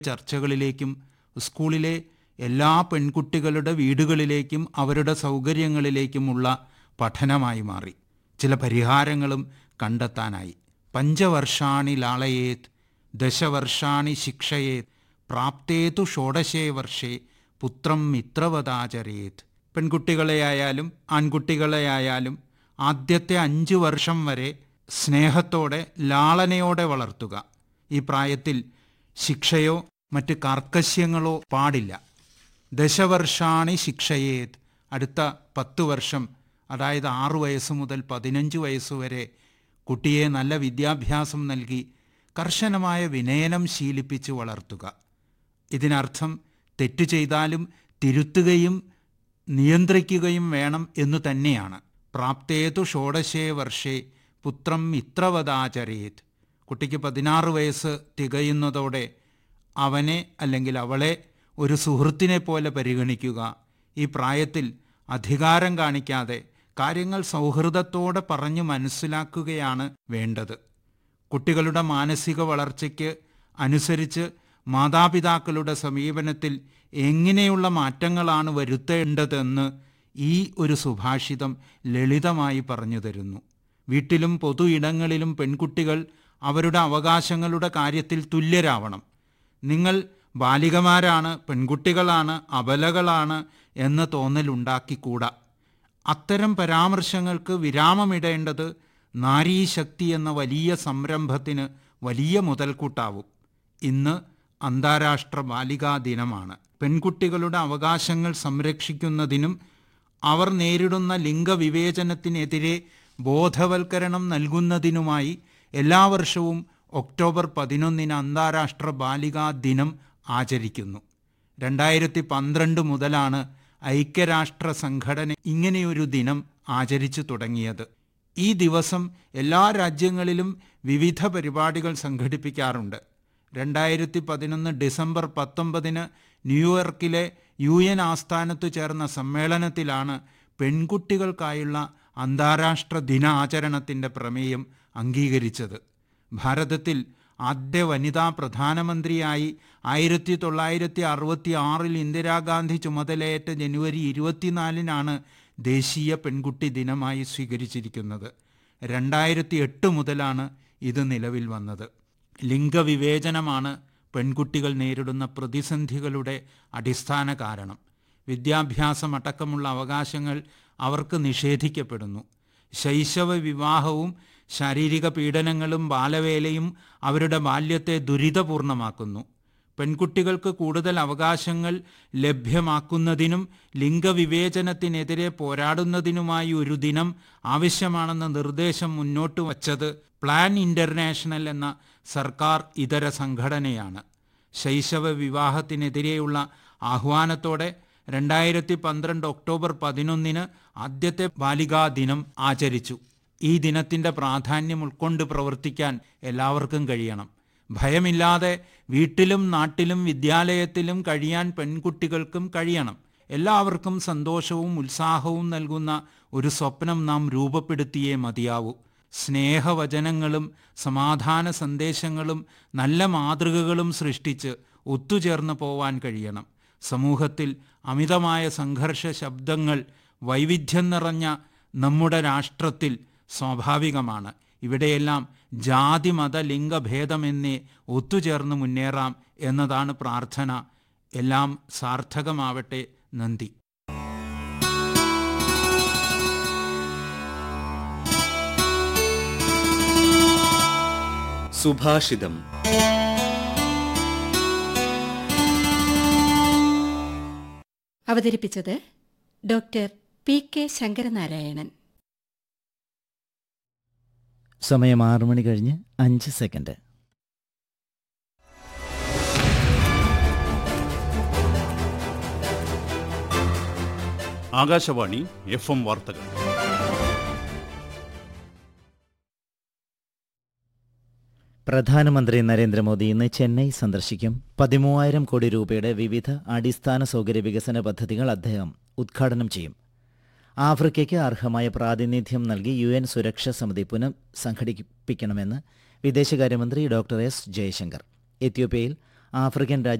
ചർച്ചകളിലേക്കും സ്കൂളിലെ എല്ലാ പെൺകുട്ടികളുടെ വീടുകളിലേക്കും അവരുടെ സൗകര്യങ്ങളിലേക്കുമുള്ള പഠനമായി മാറി ചില പരിഹാരങ്ങളും കണ്ടെത്താനായി പഞ്ചവർഷാണി ലാളയേത് ദശവർഷാണി ശിക്ഷയേത് പ്രാപ്തേതു ഷോഡശേ വർഷേ പുത്രം മിത്രവതാചരേത് പെൺകുട്ടികളെയായാലും ആൺകുട്ടികളെയായാലും ആദ്യത്തെ അഞ്ച് വർഷം വരെ സ്നേഹത്തോടെ ലാളനയോടെ വളർത്തുക ഈ പ്രായത്തിൽ ശിക്ഷയോ മറ്റ് കാർക്കശ്യങ്ങളോ പാടില്ല ദശവർഷാണി ശിക്ഷയേത് അടുത്ത പത്ത് വർഷം അതായത് ആറു വയസ്സ് മുതൽ പതിനഞ്ച് വയസ്സ് വരെ കുട്ടിയെ നല്ല വിദ്യാഭ്യാസം നൽകി കർശനമായ വിനയനം ശീലിപ്പിച്ച് വളർത്തുക ഇതിനർത്ഥം തെറ്റു ചെയ്താലും തിരുത്തുകയും നിയന്ത്രിക്കുകയും വേണം എന്നു തന്നെയാണ് പ്രാപ്തേതു ഷോഡശേ വർഷേ പുത്രം മിത്രവതാചരേത് കുട്ടിക്ക് പതിനാറ് വയസ്സ് തികയുന്നതോടെ അവനെ അല്ലെങ്കിൽ അവളെ ഒരു സുഹൃത്തിനെ പോലെ പരിഗണിക്കുക ഈ പ്രായത്തിൽ അധികാരം കാണിക്കാതെ കാര്യങ്ങൾ സൗഹൃദത്തോടെ പറഞ്ഞു മനസ്സിലാക്കുകയാണ് വേണ്ടത് കുട്ടികളുടെ മാനസിക വളർച്ചയ്ക്ക് അനുസരിച്ച് മാതാപിതാക്കളുടെ സമീപനത്തിൽ എങ്ങനെയുള്ള മാറ്റങ്ങളാണ് വരുത്തേണ്ടതെന്ന് ഈ ഒരു സുഭാഷിതം ലളിതമായി പറഞ്ഞു തരുന്നു വീട്ടിലും പൊതു ഇടങ്ങളിലും പെൺകുട്ടികൾ അവരുടെ അവകാശങ്ങളുടെ കാര്യത്തിൽ തുല്യരാവണം നിങ്ങൾ ബാലികമാരാണ് പെൺകുട്ടികളാണ് അബലകളാണ് എന്ന തോന്നലുണ്ടാക്കിക്കൂടാ അത്തരം പരാമർശങ്ങൾക്ക് വിരാമമിടേണ്ടത് നാരീശക്തി എന്ന വലിയ സംരംഭത്തിന് വലിയ മുതൽക്കൂട്ടാവും ഇന്ന് അന്താരാഷ്ട്ര ബാലികാ ദിനമാണ് പെൺകുട്ടികളുടെ അവകാശങ്ങൾ സംരക്ഷിക്കുന്നതിനും അവർ നേരിടുന്ന ലിംഗവിവേചനത്തിനെതിരെ ബോധവൽക്കരണം നൽകുന്നതിനുമായി എല്ലാ വർഷവും ഒക്ടോബർ പതിനൊന്നിന് അന്താരാഷ്ട്ര ബാലികാ ദിനം ആചരിക്കുന്നു രണ്ടായിരത്തി പന്ത്രണ്ട് മുതലാണ് ഐക്യരാഷ്ട്ര സംഘടന ഇങ്ങനെയൊരു ദിനം ആചരിച്ചു തുടങ്ങിയത് ഈ ദിവസം എല്ലാ രാജ്യങ്ങളിലും വിവിധ പരിപാടികൾ സംഘടിപ്പിക്കാറുണ്ട് രണ്ടായിരത്തി പതിനൊന്ന് ഡിസംബർ പത്തൊമ്പതിന് ന്യൂയോർക്കിലെ യു എൻ ആസ്ഥാനത്ത് ചേർന്ന സമ്മേളനത്തിലാണ് പെൺകുട്ടികൾക്കായുള്ള അന്താരാഷ്ട്ര ദിനാചരണത്തിൻ്റെ പ്രമേയം അംഗീകരിച്ചത് ഭാരതത്തിൽ ആദ്യ വനിതാ പ്രധാനമന്ത്രിയായി ആയിരത്തി തൊള്ളായിരത്തി അറുപത്തി ആറിൽ ഇന്ദിരാഗാന്ധി ചുമതലയേറ്റ ജനുവരി ഇരുപത്തിനാലിനാണ് ദേശീയ പെൺകുട്ടി ദിനമായി സ്വീകരിച്ചിരിക്കുന്നത് രണ്ടായിരത്തി എട്ട് മുതലാണ് ഇത് നിലവിൽ വന്നത് ലിംഗവിവേചനമാണ് പെൺകുട്ടികൾ നേരിടുന്ന പ്രതിസന്ധികളുടെ അടിസ്ഥാന കാരണം വിദ്യാഭ്യാസം അടക്കമുള്ള അവകാശങ്ങൾ അവർക്ക് നിഷേധിക്കപ്പെടുന്നു ശൈശവ വിവാഹവും ശാരീരിക പീഡനങ്ങളും ബാലവേലയും അവരുടെ ബാല്യത്തെ ദുരിതപൂർണമാക്കുന്നു പെൺകുട്ടികൾക്ക് കൂടുതൽ അവകാശങ്ങൾ ലഭ്യമാക്കുന്നതിനും ലിംഗവിവേചനത്തിനെതിരെ പോരാടുന്നതിനുമായി ഒരു ദിനം ആവശ്യമാണെന്ന നിർദ്ദേശം മുന്നോട്ട് വച്ചത് പ്ലാൻ ഇന്റർനാഷണൽ എന്ന സർക്കാർ ഇതര സംഘടനയാണ് ശൈശവ വിവാഹത്തിനെതിരെയുള്ള ആഹ്വാനത്തോടെ രണ്ടായിരത്തി പന്ത്രണ്ട് ഒക്ടോബർ പതിനൊന്നിന് ആദ്യത്തെ ബാലികാ ദിനം ആചരിച്ചു ഈ ദിനത്തിൻ്റെ പ്രാധാന്യം ഉൾക്കൊണ്ട് പ്രവർത്തിക്കാൻ എല്ലാവർക്കും കഴിയണം ഭയമില്ലാതെ വീട്ടിലും നാട്ടിലും വിദ്യാലയത്തിലും കഴിയാൻ പെൺകുട്ടികൾക്കും കഴിയണം എല്ലാവർക്കും സന്തോഷവും ഉത്സാഹവും നൽകുന്ന ഒരു സ്വപ്നം നാം രൂപപ്പെടുത്തിയേ മതിയാവൂ സ്നേഹവചനങ്ങളും സമാധാന സന്ദേശങ്ങളും നല്ല മാതൃകകളും സൃഷ്ടിച്ച് ഒത്തുചേർന്ന് പോവാൻ കഴിയണം സമൂഹത്തിൽ അമിതമായ സംഘർഷ ശബ്ദങ്ങൾ വൈവിധ്യം നിറഞ്ഞ നമ്മുടെ രാഷ്ട്രത്തിൽ സ്വാഭാവികമാണ് ഇവിടെയെല്ലാം ജാതി മത ലിംഗഭേദമെന്നേ ഒത്തുചേർന്ന് മുന്നേറാം എന്നതാണ് പ്രാർത്ഥന എല്ലാം സാർത്ഥകമാവട്ടെ നന്ദി സുഭാഷിതം അവതരിപ്പിച്ചത് ഡോക്ടർ പി കെ ശങ്കരനാരായണൻ സമയം ആറു മണി കഴിഞ്ഞ് അഞ്ച് സെക്കൻഡ് ആകാശവാണി എഫ് എം വാർത്തകൾ പ്രധാനമന്ത്രി നരേന്ദ്രമോദി ഇന്ന് ചെന്നൈ സന്ദർശിക്കും പതിമൂവായിരം കോടി രൂപയുടെ വിവിധ അടിസ്ഥാന സൗകര്യ വികസന പദ്ധതികൾ അദ്ദേഹം ഉദ്ഘാടനം ചെയ്യും ആഫ്രിക്കയ്ക്ക് അർഹമായ പ്രാതിനിധ്യം നൽകി യു എൻ സുരക്ഷാ സമിതി പുനഃസംഘടിപ്പിക്കണമെന്ന് വിദേശകാര്യമന്ത്രി ഡോക്ടർ എസ് ജയശങ്കർ എത്യോപ്യയിൽ ആഫ്രിക്കൻ